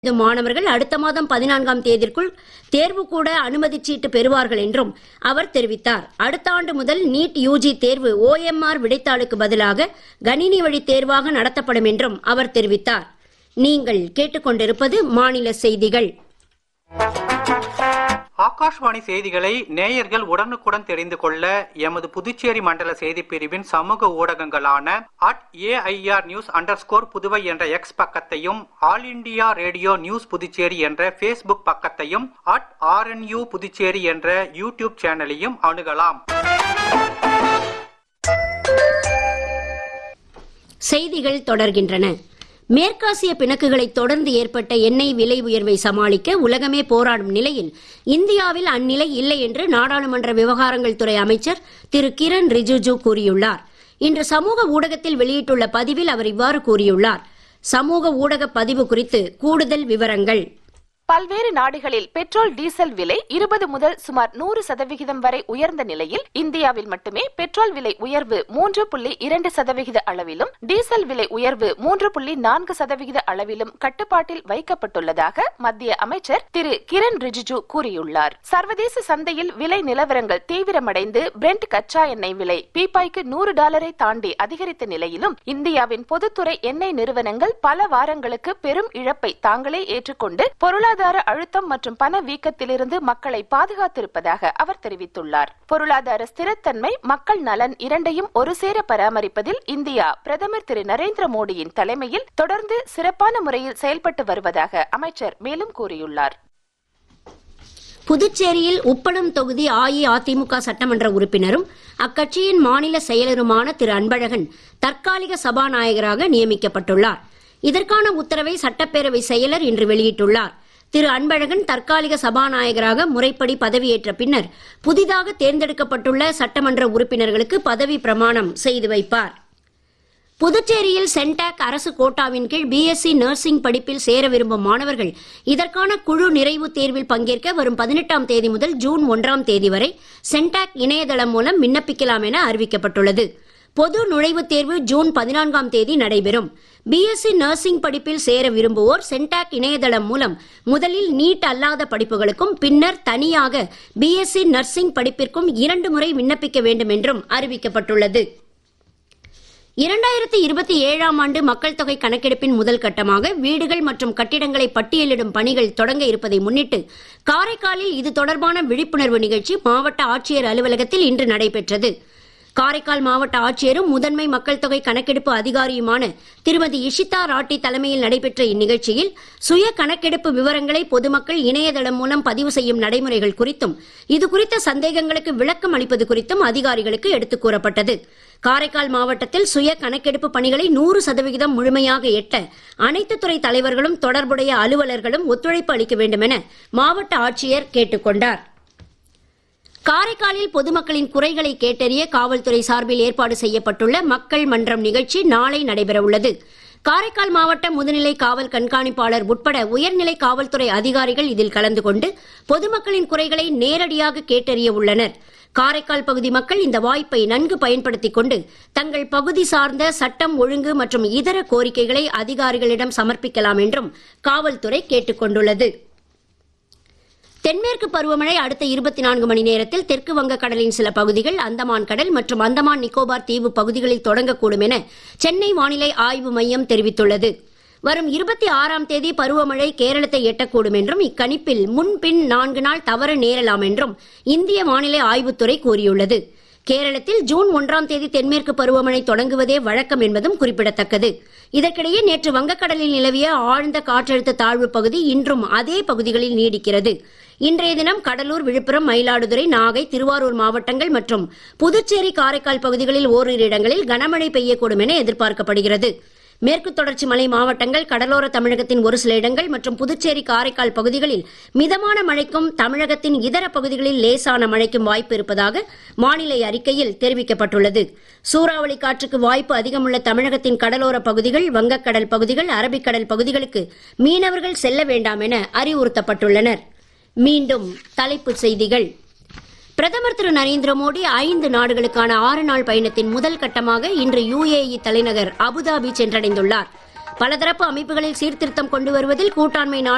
இந்த மாணவர்கள் அடுத்த மாதம் பதினான்காம் தேதிக்குள் தேர்வு கூட அனுமதிச் சீட்டு பெறுவார்கள் என்றும் அவர் தெரிவித்தார் அடுத்த ஆண்டு முதல் நீட் யூஜி தேர்வு ஓஎம்ஆர் விடைத்தாளுக்கு பதிலாக கணினி வழி தேர்வாக நடத்தப்படும் என்றும் அவர் தெரிவித்தார் நீங்கள் கேட்டுக்கொண்டிருப்பது மாநில செய்திகள் ஆகாஷ்வாணி செய்திகளை நேயர்கள் உடனுக்குடன் தெரிந்து கொள்ள எமது புதுச்சேரி மண்டல செய்திப் பிரிவின் சமூக ஊடகங்களான at AIR news under Puduvai என்ற எக்ஸ் பக்கத்தையும் All India Radio News Puducherry என்ற ஃபேஸ்புக் பக்கத்தையும் அட் ஆர்என்யூ புதுச்சேரி என்ற யூடியூப் சேனலையும் அணுகலாம் செய்திகள் தொடர்கின்றன மேற்காசிய பிணக்குகளை தொடர்ந்து ஏற்பட்ட எண்ணெய் விலை உயர்வை சமாளிக்க உலகமே போராடும் நிலையில் இந்தியாவில் அந்நிலை இல்லை என்று நாடாளுமன்ற விவகாரங்கள் துறை அமைச்சர் திரு கிரண் ரிஜிஜு கூறியுள்ளார் இன்று சமூக ஊடகத்தில் வெளியிட்டுள்ள பதிவில் அவர் இவ்வாறு கூறியுள்ளார் சமூக ஊடக பதிவு குறித்து கூடுதல் விவரங்கள் பல்வேறு நாடுகளில் பெட்ரோல் டீசல் விலை இருபது முதல் சுமார் நூறு சதவிகிதம் வரை உயர்ந்த நிலையில் இந்தியாவில் மட்டுமே பெட்ரோல் விலை உயர்வு மூன்று புள்ளி இரண்டு சதவிகித அளவிலும் டீசல் விலை உயர்வு மூன்று புள்ளி நான்கு சதவிகித அளவிலும் கட்டுப்பாட்டில் வைக்கப்பட்டுள்ளதாக மத்திய அமைச்சர் திரு கிரண் ரிஜிஜு கூறியுள்ளார் சர்வதேச சந்தையில் விலை நிலவரங்கள் தீவிரமடைந்து பிரெண்ட் கச்சா எண்ணெய் விலை பீப்பாய்க்கு நூறு டாலரை தாண்டி அதிகரித்த நிலையிலும் இந்தியாவின் பொதுத்துறை எண்ணெய் நிறுவனங்கள் பல வாரங்களுக்கு பெரும் இழப்பை தாங்களே ஏற்றுக்கொண்டு பொருளாதார அழுத்தம் மற்றும் பண வீக்கத்திலிருந்து மக்களை பாதுகாத்திருப்பதாக அவர் தெரிவித்துள்ளார் பொருளாதார ஸ்திரத்தன்மை மக்கள் நலன் இரண்டையும் ஒருசேர பராமரிப்பதில் இந்தியா பிரதமர் திரு நரேந்திர மோடியின் தலைமையில் தொடர்ந்து சிறப்பான முறையில் செயல்பட்டு வருவதாக அமைச்சர் மேலும் கூறியுள்ளார் புதுச்சேரியில் உப்பளம் தொகுதி அஇஅதிமுக சட்டமன்ற உறுப்பினரும் அக்கட்சியின் மாநில செயலருமான திரு அன்பழகன் தற்காலிக சபாநாயகராக நியமிக்கப்பட்டுள்ளார் இதற்கான உத்தரவை சட்டப்பேரவை செயலர் இன்று வெளியிட்டுள்ளார் திரு அன்பழகன் தற்காலிக சபாநாயகராக முறைப்படி பதவியேற்ற பின்னர் புதிதாக தேர்ந்தெடுக்கப்பட்டுள்ள சட்டமன்ற உறுப்பினர்களுக்கு பதவி பிரமாணம் செய்து வைப்பார் புதுச்சேரியில் சென்டாக் அரசு கோட்டாவின் கீழ் பிஎஸ்சி நர்சிங் படிப்பில் சேர விரும்பும் மாணவர்கள் இதற்கான குழு நிறைவு தேர்வில் பங்கேற்க வரும் பதினெட்டாம் தேதி முதல் ஜூன் ஒன்றாம் தேதி வரை சென்டாக் இணையதளம் மூலம் விண்ணப்பிக்கலாம் என அறிவிக்கப்பட்டுள்ளது பொது நுழைவுத் தேர்வு ஜூன் பதினான்காம் தேதி நடைபெறும் பிஎஸ்சி நர்சிங் படிப்பில் சேர விரும்புவோர் சென்டாக் இணையதளம் மூலம் முதலில் நீட் அல்லாத படிப்புகளுக்கும் பின்னர் தனியாக பிஎஸ்சி நர்சிங் படிப்பிற்கும் இரண்டு முறை விண்ணப்பிக்க வேண்டும் என்றும் அறிவிக்கப்பட்டுள்ளது இரண்டாயிரத்தி இருபத்தி ஏழாம் ஆண்டு மக்கள் தொகை கணக்கெடுப்பின் முதல் கட்டமாக வீடுகள் மற்றும் கட்டிடங்களை பட்டியலிடும் பணிகள் தொடங்க இருப்பதை முன்னிட்டு காரைக்காலில் இது தொடர்பான விழிப்புணர்வு நிகழ்ச்சி மாவட்ட ஆட்சியர் அலுவலகத்தில் இன்று நடைபெற்றது காரைக்கால் மாவட்ட ஆட்சியரும் முதன்மை மக்கள் தொகை கணக்கெடுப்பு அதிகாரியுமான திருமதி இஷிதா ராட்டி தலைமையில் நடைபெற்ற இந்நிகழ்ச்சியில் சுய கணக்கெடுப்பு விவரங்களை பொதுமக்கள் இணையதளம் மூலம் பதிவு செய்யும் நடைமுறைகள் குறித்தும் இது குறித்த சந்தேகங்களுக்கு விளக்கம் அளிப்பது குறித்தும் அதிகாரிகளுக்கு எடுத்துக் கூறப்பட்டது காரைக்கால் மாவட்டத்தில் சுய கணக்கெடுப்பு பணிகளை நூறு சதவிகிதம் முழுமையாக எட்ட அனைத்து துறை தலைவர்களும் தொடர்புடைய அலுவலர்களும் ஒத்துழைப்பு அளிக்க வேண்டும் என மாவட்ட ஆட்சியர் கேட்டுக் கொண்டார் காரைக்காலில் பொதுமக்களின் குறைகளை கேட்டறிய காவல்துறை சார்பில் ஏற்பாடு செய்யப்பட்டுள்ள மக்கள் மன்றம் நிகழ்ச்சி நாளை நடைபெறவுள்ளது காரைக்கால் மாவட்ட முதுநிலை காவல் கண்காணிப்பாளர் உட்பட உயர்நிலை காவல்துறை அதிகாரிகள் இதில் கலந்து கொண்டு பொதுமக்களின் குறைகளை நேரடியாக கேட்டறிய உள்ளனர் காரைக்கால் பகுதி மக்கள் இந்த வாய்ப்பை நன்கு பயன்படுத்திக் கொண்டு தங்கள் பகுதி சார்ந்த சட்டம் ஒழுங்கு மற்றும் இதர கோரிக்கைகளை அதிகாரிகளிடம் சமர்ப்பிக்கலாம் என்றும் காவல்துறை கேட்டுக் கொண்டுள்ளது தென்மேற்கு பருவமழை அடுத்த இருபத்தி நான்கு மணி நேரத்தில் தெற்கு வங்கக்கடலின் சில பகுதிகள் அந்தமான் கடல் மற்றும் அந்தமான் நிக்கோபார் தீவு பகுதிகளில் தொடங்கக்கூடும் என சென்னை வானிலை ஆய்வு மையம் தெரிவித்துள்ளது வரும் இருபத்தி ஆறாம் தேதி பருவமழை கேரளத்தை எட்டக்கூடும் என்றும் இக்கணிப்பில் முன்பின் நான்கு நாள் தவற நேரலாம் என்றும் இந்திய வானிலை ஆய்வுத்துறை கூறியுள்ளது கேரளத்தில் ஜூன் ஒன்றாம் தேதி தென்மேற்கு பருவமழை தொடங்குவதே வழக்கம் என்பதும் குறிப்பிடத்தக்கது இதற்கிடையே நேற்று வங்கக்கடலில் நிலவிய ஆழ்ந்த காற்றழுத்த தாழ்வு பகுதி இன்றும் அதே பகுதிகளில் நீடிக்கிறது இன்றைய தினம் கடலூர் விழுப்புரம் மயிலாடுதுறை நாகை திருவாரூர் மாவட்டங்கள் மற்றும் புதுச்சேரி காரைக்கால் பகுதிகளில் ஓரிரு இடங்களில் கனமழை பெய்யக்கூடும் என எதிர்பார்க்கப்படுகிறது மேற்கு தொடர்ச்சி மலை மாவட்டங்கள் கடலோர தமிழகத்தின் ஒரு சில இடங்கள் மற்றும் புதுச்சேரி காரைக்கால் பகுதிகளில் மிதமான மழைக்கும் தமிழகத்தின் இதர பகுதிகளில் லேசான மழைக்கும் வாய்ப்பு இருப்பதாக வானிலை அறிக்கையில் தெரிவிக்கப்பட்டுள்ளது சூறாவளி காற்றுக்கு வாய்ப்பு அதிகமுள்ள தமிழகத்தின் கடலோர பகுதிகள் வங்கக்கடல் பகுதிகள் அரபிக்கடல் பகுதிகளுக்கு மீனவர்கள் செல்ல வேண்டாம் என அறிவுறுத்தப்பட்டுள்ளனர் மீண்டும் தலைப்புச் செய்திகள் பிரதமர் திரு நரேந்திர மோடி ஐந்து நாடுகளுக்கான ஆறு நாள் பயணத்தின் முதல் கட்டமாக இன்று யுஏஇ தலைநகர் அபுதாபி சென்றடைந்துள்ளார் பலதரப்பு அமைப்புகளில் சீர்திருத்தம் கொண்டு வருவதில் கூட்டாண்மை நாடு